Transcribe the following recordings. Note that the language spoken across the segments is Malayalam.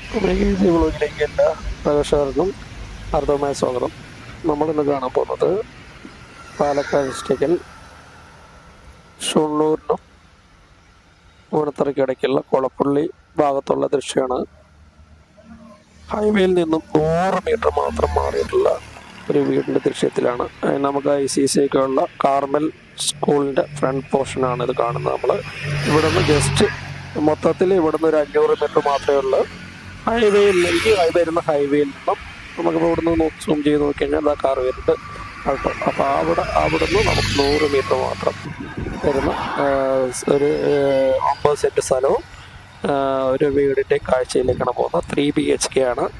അമേരിക്കൻ വ്ളോഗിലേക്ക് എല്ലാ പ്രേക്ഷകർക്കും അർദ്ധമായ സ്വാഗതം നമ്മളിന്ന് കാണാൻ പോകുന്നത് പാലക്കാട് ഡിസ്ട്രിക്റ്റിൽ ഷൊണ്ണൂരിനും മൂനത്തറയ്ക്ക് ഇടയ്ക്കുള്ള കൊളപ്പള്ളി ഭാഗത്തുള്ള ദൃശ്യമാണ് ഹൈവേയിൽ നിന്നും നൂറ് മീറ്റർ മാത്രം മാറിയിട്ടുള്ള ഒരു വീടിൻ്റെ ദൃശ്യത്തിലാണ് അതിന് നമുക്ക് ഐ സി സി ഒക്കെ ഉള്ള കാർമൽ സ്കൂളിൻ്റെ ഫ്രണ്ട് പോർഷനാണ് ഇത് കാണുന്നത് നമ്മൾ ഇവിടുന്ന് ജസ്റ്റ് മൊത്തത്തിൽ ഇവിടുന്ന് ഒരു അഞ്ഞൂറ് മീറ്റർ മാത്രമേ ഉള്ളൂ ഹൈവേയിലേക്ക് വരുന്ന ഹൈവേയിൽ നിന്നും നമുക്ക് ഇവിടുന്ന് സൂം ചെയ്ത് നോക്കി കഴിഞ്ഞാൽ ആ കാർ വരുന്നുണ്ട് കേട്ടോ അപ്പോൾ അവിടെ അവിടുന്ന് നമുക്ക് നൂറ് മീറ്റർ മാത്രം വരുന്ന ആ, ഒരു ആ, ഒമ്പത് സെൻറ്റ് സ്ഥലവും ആ, ഒരു വീടിൻ്റെ കാഴ്ചയിലേക്കാണ് പോകുന്നത് ത്രീ ബി എച്ച് കെ ആണ്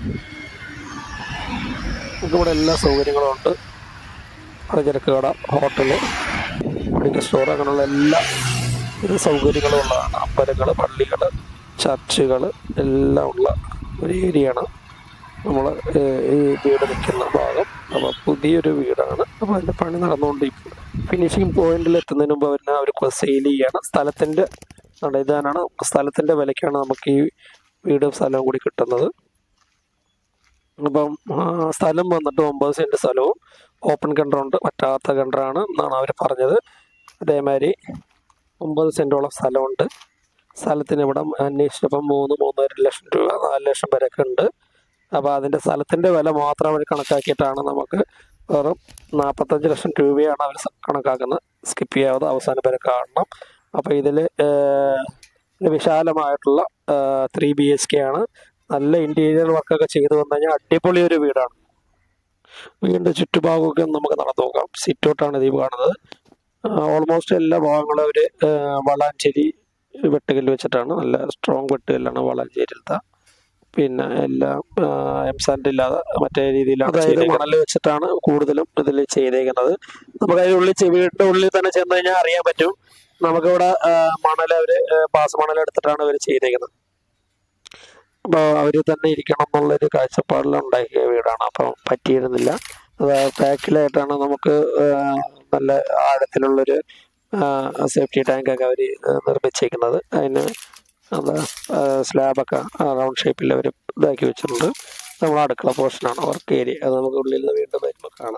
നമുക്കിവിടെ എല്ലാ സൗകര്യങ്ങളും ഉണ്ട് പലചരക്ക് കട ഹോട്ടല് മെഡിക്കൽ സ്റ്റോർ അങ്ങനെയുള്ള എല്ലാ ഇത് സൗകര്യങ്ങളും ഉള്ളതാണ് അമ്പലങ്ങൾ പള്ളികൾ ചർച്ചുകൾ എല്ലാം ഉള്ള ഒരു ഏരിയയാണ് നമ്മൾ ഈ വീട് നിൽക്കുന്ന ഭാഗം അപ്പോൾ പുതിയൊരു വീടാണ് അപ്പോൾ അതിൻ്റെ പണി നടന്നുകൊണ്ട് ഫിനിഷിംഗ് പോയിന്റിൽ എത്തുന്നതിന് മുമ്പ് അവരെ അവർ സെയിൽ ചെയ്യാണ് സ്ഥലത്തിൻ്റെ ഇതാണ് സ്ഥലത്തിൻ്റെ വിലയ്ക്കാണ് നമുക്ക് ഈ വീടും സ്ഥലവും കൂടി കിട്ടുന്നത് അപ്പം ആ, സ്ഥലം വന്നിട്ട് ഒമ്പത് സെൻറ്റ് സ്ഥലവും ഓപ്പൺ കിണറുണ്ട് പറ്റാത്ത കിണറാണ് എന്നാണ് അവർ പറഞ്ഞത് അതേമാതിരി ഒമ്പത് സെൻറ്റോളം സ്ഥലമുണ്ട് സ്ഥലത്തിന് ഇവിടെ അന്വേഷിച്ചപ്പം മൂന്ന് മൂന്നര ലക്ഷം രൂപ നാല് ലക്ഷം വരെയൊക്കെ ഉണ്ട് അപ്പോൾ അതിൻ്റെ സ്ഥലത്തിൻ്റെ വില മാത്രം അവർ കണക്കാക്കിയിട്ടാണ് നമുക്ക് വെറും നാൽപ്പത്തഞ്ച് ലക്ഷം രൂപയാണ് അവർ കണക്കാക്കുന്നത് സ്കിപ്പ് ചെയ്യാതെ അവസാനം വരെ കാണണം അപ്പോൾ ഇതിൽ വിശാലമായിട്ടുള്ള ത്രീ ബി എച്ച് കെ ആണ് നല്ല ഇൻറ്റീരിയർ വർക്കൊക്കെ ചെയ്തു വന്നു കഴിഞ്ഞാൽ അടിപൊളി ഒരു വീടാണ് വീടിൻ്റെ ചുറ്റുഭാഗമൊക്കെ ഒന്ന് നമുക്ക് നടന്നു നോക്കാം സിറ്റ് ഔട്ടാണ് ഇത് ഈ കാണുന്നത് ഓൾമോസ്റ്റ് എല്ലാ ഭാഗങ്ങളും അവർ വളാഞ്ചേരി വെട്ടുകല്ല് വെച്ചിട്ടാണ് നല്ല സ്ട്രോങ് വെട്ടുകല്ലാണ് വളാഞ്ചേരിയിലത്തെ പിന്നെ എല്ലാം എംസാൻഡ് ഇല്ലാതെ മറ്റേ രീതിയിലാണ് അതായത് മണൽ വെച്ചിട്ടാണ് കൂടുതലും ഇതിൽ ചെയ്തേക്കുന്നത് നമുക്ക് അതിൻ്റെ ഉള്ളിൽ ചെ- വീടിൻ്റെ ഉള്ളിൽ തന്നെ ചെന്ന് കഴിഞ്ഞാൽ അറിയാൻ പറ്റും നമുക്കിവിടെ മണൽ അവർ പാസ് മണൽ എടുത്തിട്ടാണ് ഇവർ ചെയ്തേക്കുന്നത് അപ്പോൾ അവർ തന്നെ ഇരിക്കണം എന്നുള്ളൊരു കാഴ്ചപ്പാടിൽ ഉണ്ടാക്കിയ വീടാണ് അപ്പം പറ്റിയിരുന്നില്ല അത് ബാക്കിലായിട്ടാണ് നമുക്ക് ആ, നല്ല ആഴത്തിലുള്ളൊരു സേഫ്റ്റി ടാങ്കൊക്കെ അവർ നിർമ്മിച്ചേക്കുന്നത് അതിന് എന്താ സ്ലാബൊക്കെ റൗണ്ട് ഷേപ്പിൽ അവർ ഇതാക്കി വെച്ചിട്ടുണ്ട് നമ്മൾ അടുക്കള പോർഷനാണ് വർക്ക് ഏരിയ അത് നമുക്ക് ഉള്ളിൽ നിന്ന് വീണ്ടും വരുമ്പോൾ കാണാം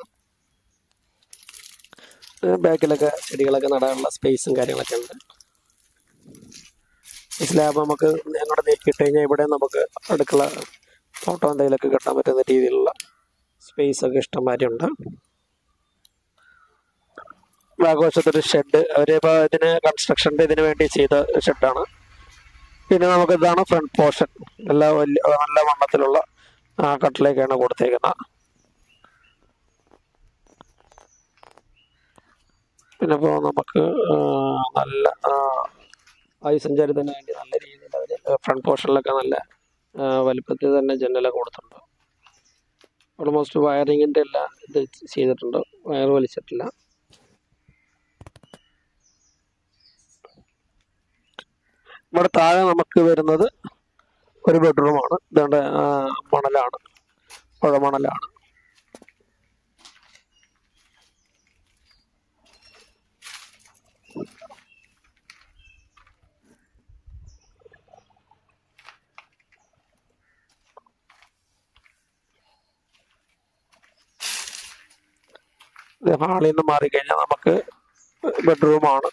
ബാക്കിലൊക്കെ ചെടികളൊക്കെ നടാനുള്ള സ്പേസും കാര്യങ്ങളൊക്കെ ഉണ്ട് ഈ സ്ലാബ് നമുക്ക് അങ്ങോട്ട് നീക്കിയിട്ട് കഴിഞ്ഞാൽ ഇവിടെ നമുക്ക് അടുക്കള ഫോട്ടോ എന്തെങ്കിലുമൊക്കെ കെട്ടാൻ പറ്റുന്ന രീതിയിലുള്ള സ്പേസ് ഒക്കെ ഇഷ്ടംമാതിരി ഉണ്ട് ഭാഗവശത്തൊരു ഷെഡ് അവരിപ്പോൾ ഇതിന് കൺസ്ട്രക്ഷൻ്റെ ഇതിന് വേണ്ടി ചെയ്ത ഷെഡാണ് പിന്നെ നമുക്ക് ഇതാണ് ഫ്രണ്ട് പോർഷൻ എല്ലാ വലിയ നല്ല വണ്ണത്തിലുള്ള ആ, കട്ടിലേക്കാണ് കൊടുത്തേക്കുന്നത് പിന്നെ ഇപ്പോൾ നമുക്ക് ആ, നല്ല ആ, വായുസഞ്ചാരത്തിന് വേണ്ടി നല്ല രീതിയിൽ അവർ ഫ്രണ്ട് പോർഷനിലൊക്കെ നല്ല ആ, വലുപ്പത്തിൽ തന്നെ ജനലൊക്കെ കൊടുത്തിട്ടുണ്ട് ഓൾമോസ്റ്റ് വയറിങ്ങിൻ്റെ എല്ലാം ഇത് ചെയ്തിട്ടുണ്ട് വയർ വലിച്ചിട്ടില്ല ഇവിടെ താഴെ നമുക്ക് വരുന്നത് ഒരു ബെഡ്റൂമാണ് ഇതാണ്ട് ആ, മണലാണ് പുഴമണലാണ് ഇത് ഹാളിൽ നിന്ന് മാറിക്കഴിഞ്ഞാൽ നമുക്ക് ബെഡ്റൂമാണ്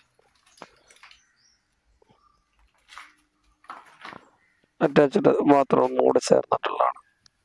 അറ്റാച്ച്ഡ് ബാത്റൂം കൂടെ ചേർന്നിട്ടുള്ളതാണ്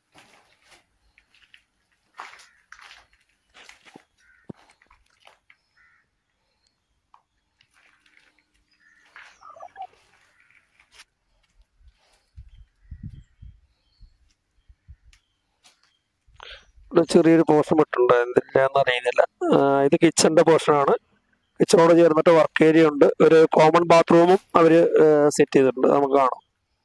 ഇവിടെ ചെറിയൊരു പോർഷൻ വിട്ടുണ്ട് എന്തിനാന്ന് അറിയുന്നില്ല ആ, ഇത് കിച്ചന്റെ പോർഷനാണ് കിച്ചണോട് ചേർന്നിട്ട് വർക്ക് ഏരിയ ഉണ്ട് ഒരു കോമൺ ബാത്റൂമും അവര് സെറ്റ് ചെയ്തിട്ടുണ്ട് നമുക്ക് കാണാം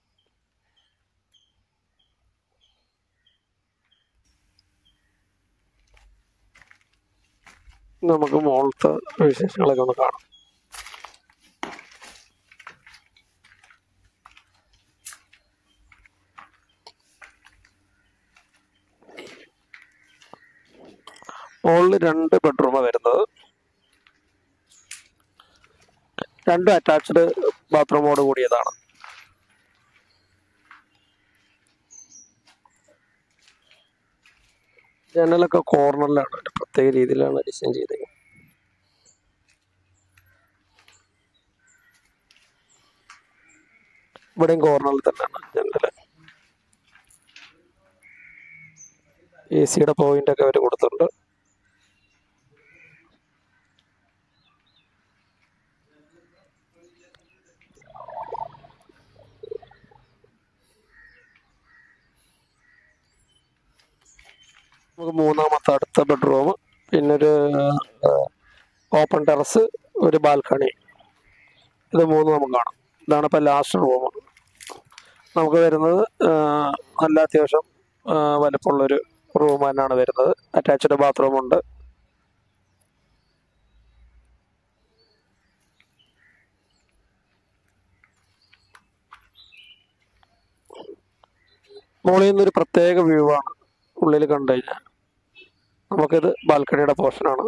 നമുക്ക് മുകളിലത്തെ വിശേഷങ്ങളൊക്കെ ഒന്ന് കാണാം മുകളിൽ രണ്ട് ബെഡ്റൂമാണ് വരുന്നത് രണ്ടും അറ്റാച്ച്ഡ് ബാത്റൂമോട് കൂടിയതാണ് ജനലൊക്കെ കോർണറിലാണ് ഒരു പ്രത്യേക രീതിയിലാണ് ഡിസൈൻ ചെയ്തത് ഇവിടെയും കോർണറിൽ തന്നെയാണ് ജനല് എ സിയുടെ പോയിന്റ് ഒക്കെ അവർ കൊടുത്തിട്ടുണ്ട് നമുക്ക് മൂന്നാമത്തെ അടുത്ത ബെഡ്റൂം പിന്നെ ഒരു ഓപ്പൺ ടെറസ് ഒരു ബാൽക്കണി ഇത് മൂന്ന് നമുക്ക് കാണാം ഇതാണ് ഇപ്പം ലാസ്റ്റ് റൂം നമുക്ക് വരുന്നത് ആ, നല്ല അത്യാവശ്യം ആ, വലുപ്പമുള്ളൊരു റൂം തന്നെയാണ് വരുന്നത് അറ്റാച്ച്ഡ് ബാത്റൂം ഉണ്ട് മുകളിൽ നിന്നൊരു പ്രത്യേക വ്യൂ ആണ് ഉള്ളിൽ കണ്ടു കഴിഞ്ഞാൽ നമുക്കിത് ബാൽക്കണിയുടെ പോർഷനാണ്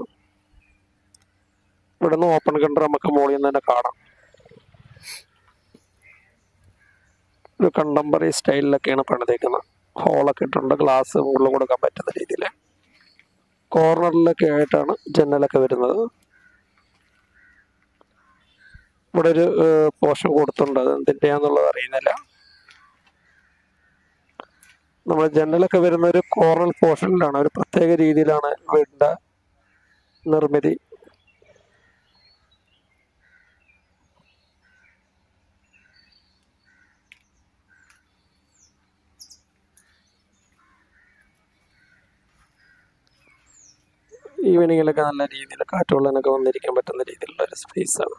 ഇവിടെ നിന്ന് ഓപ്പൺ കണ്ടർ നമുക്ക് മുകളിൽ നിന്ന് തന്നെ കാണാം ഒരു കണ്ടംപററി സ്റ്റൈലിലൊക്കെയാണ് പണിതേക്കുന്നത് ഹോളൊക്കെ ഇട്ടുണ്ട് ഗ്ലാസ് മുകളിൽ കൊടുക്കാൻ പറ്റുന്ന രീതിയിൽ കോർണറിലൊക്കെ ആയിട്ടാണ് ജനലൊക്കെ വരുന്നത് ഇവിടെ ഒരു പോർഷൻ കൊടുത്തിട്ടുണ്ട് അത് എന്തിൻ്റെയാന്നുള്ളത് അറിയുന്നില്ല നമ്മുടെ ജനലൊക്കെ വരുന്ന ഒരു കോർണർ പോർഷനിലാണ് ഒരു പ്രത്യേക രീതിയിലാണ് വീടിൻ്റെ നിർമ്മിതി ഈവനിങ്ങിലൊക്കെ നല്ല രീതിയിൽ കാറ്റുകൊള്ളാനൊക്കെ വന്നിരിക്കാൻ പറ്റുന്ന രീതിയിലുള്ള ഒരു സ്പേസ് ആണ്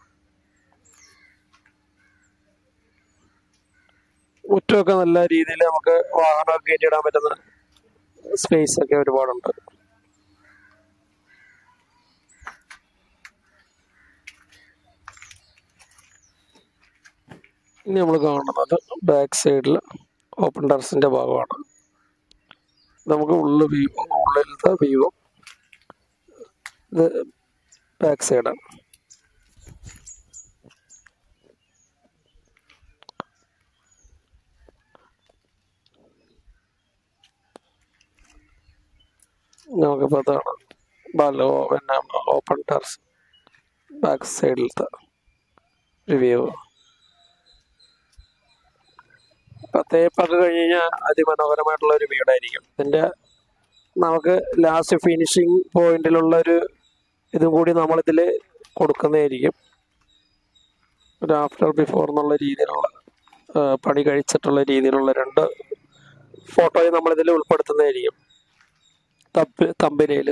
മുറ്റമൊക്കെ നല്ല രീതിയിൽ നമുക്ക് വാഹനമൊക്കെ കയറ്റിയിടാൻ പറ്റുന്ന സ്പേസ് ഒക്കെ ഒരുപാടുണ്ട് ഇനി നമ്മൾ കാണുന്നത് ബാക്ക് സൈഡിൽ ഓപ്പൺ ടെറസിന്റെ ഭാഗമാണ് നമുക്ക് ഉള്ളിൽ വ്യൂ ഉള്ളിലത്തെ വ്യൂ ഇത് ബാക്ക് സൈഡാണ് നമുക്കിപ്പോൾ അതാണ് ബാലോ പിന്നെ ഓപ്പൺ ടെറസ് ബാക്ക് സൈഡിലത്തെ റിവ്യൂ ഇപ്പം തേപ്പൊക്കെ കഴിഞ്ഞ് കഴിഞ്ഞാൽ അതിമനോഹരമായിട്ടുള്ള ഒരു വീടായിരിക്കും ഇതിൻ്റെ നമുക്ക് ലാസ്റ്റ് ഫിനിഷിങ് പോയിന്റിലുള്ള ഒരു ഇതും കൂടി നമ്മളിതിൽ കൊടുക്കുന്നതായിരിക്കും ഒരു ആഫ്റ്റർ ബിഫോർ എന്നുള്ള രീതിയിലുള്ള ആ, പണി കഴിച്ചിട്ടുള്ള രീതിയിലുള്ള രണ്ട് ഫോട്ടോയും നമ്മളിതിൽ ഉൾപ്പെടുത്തുന്നതായിരിക്കും തമ്പ് തമ്പനയിൽ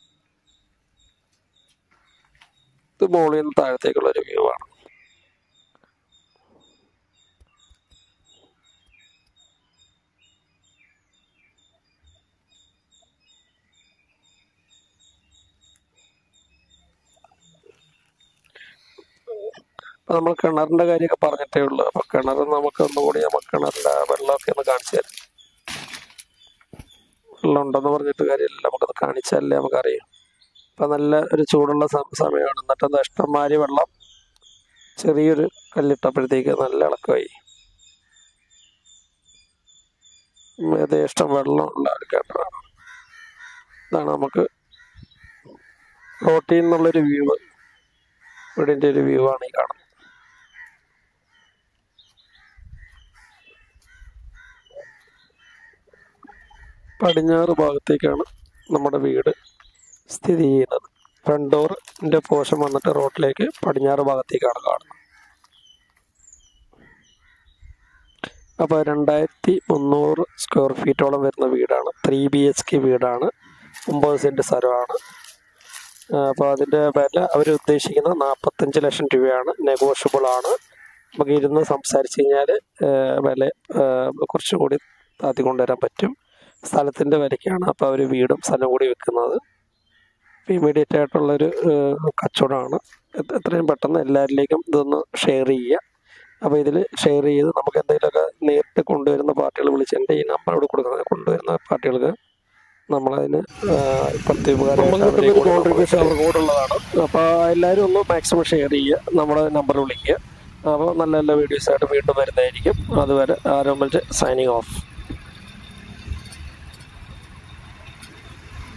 ഇത് മുകളിൽ നിന്ന് താഴത്തേക്കുള്ള ഒരു വ്യൂ ആണ് അപ്പൊ നമ്മൾ കിണറിന്റെ കാര്യമൊക്കെ പറഞ്ഞിട്ടേ ഉള്ളൂ അപ്പൊ കിണർ നമുക്ക് ഒന്നുകൂടി നമുക്ക് കിണറിന്റെ വെള്ളമൊക്കെ ഒന്ന് കാണിച്ചു തരാം വെള്ളം ഉണ്ടെന്ന് പറഞ്ഞിട്ട് കാര്യമില്ല നമുക്കത് കാണിച്ചാലേ നമുക്കറിയാം ഇപ്പൊ നല്ല ഒരു ചൂടുള്ള സം- സമയമാണ് എന്നിട്ട് എന്താ ഇഷ്ടംമാതിരി വെള്ളം ചെറിയൊരു കല്ലിട്ടപ്പോഴത്തേക്ക് നല്ല ഇളക്കമായി ഉം, യഥേഷ്ടം വെള്ളമുള്ള ഒരു കിണറാണ് ഇതാണ് നമുക്ക് റോട്ടിൽ നിന്നുള്ളൊരു വ്യൂ വീടിന്റെ ഒരു വ്യൂ ആണ് ഈ കാണുന്നത് പടിഞ്ഞാറ് ഭാഗത്തേക്കാണ് നമ്മുടെ വീട് സ്ഥിതി ചെയ്യുന്നത് ഫ്രണ്ട് ഡോറിന്റെ പോർഷൻ വന്നിട്ട് റോഡിലേക്ക് പടിഞ്ഞാറ് ഭാഗത്തേക്കാണ് കാണുന്നത് അപ്പോൾ രണ്ടായിരത്തി മുന്നൂറ് സ്ക്വയർ ഫീറ്റോളം വരുന്ന വീടാണ് ത്രീ ബി എച്ച് കെ വീടാണ് ഒമ്പത് സെൻറ്റ് സ്ഥലമാണ് അപ്പോൾ അതിൻ്റെ വില അവർ ഉദ്ദേശിക്കുന്നത് നാൽപ്പത്തഞ്ച് ലക്ഷം രൂപയാണ് നെഗോഷ്യബിൾ ആണ് നമുക്ക് ഇരുന്ന് സംസാരിച്ച് കഴിഞ്ഞാൽ വില ആ, കുറച്ചും കൂടി താത്തി കൊണ്ടുവരാൻ പറ്റും സ്ഥലത്തിൻ്റെ വിലയ്ക്കാണ് അപ്പോൾ അവർ വീടും സ്ഥലം കൂടി വെക്കുന്നത് ഇമീഡിയറ്റ് ആയിട്ടുള്ളൊരു ആ, കച്ചവടമാണ് എത്ര- എത്രയും പെട്ടെന്ന് എല്ലാവരിലേക്കും ഇതൊന്ന് ഷെയർ ചെയ്യുക അപ്പോൾ ഇതിൽ ഷെയർ ചെയ്ത് നമുക്ക് എന്തെങ്കിലുമൊക്കെ നേരിട്ട് കൊണ്ടുവരുന്ന പാർട്ടികൾ വിളിച്ച് എൻ്റെ ഈ നമ്പർ ഇവിടെ കൊടുക്കുന്നത് കൊണ്ടുവരുന്ന പാർട്ടികൾക്ക് നമ്മളതിന് കോൺട്രിബ്യൂഷൻ അവർക്ക് കൂടെ ഉള്ളതാണ് അപ്പോൾ എല്ലാവരും ഒന്ന് മാക്സിമം ഷെയർ ചെയ്യുക നമ്മുടെ നമ്പർ വിളിക്കുക അപ്പോൾ നല്ല നല്ല വീഡിയോസ് ആയിട്ട് വീണ്ടും വരുന്നതായിരിക്കും അതുവരെ ആരംഭിച്ച് സൈനിങ് ഓഫ്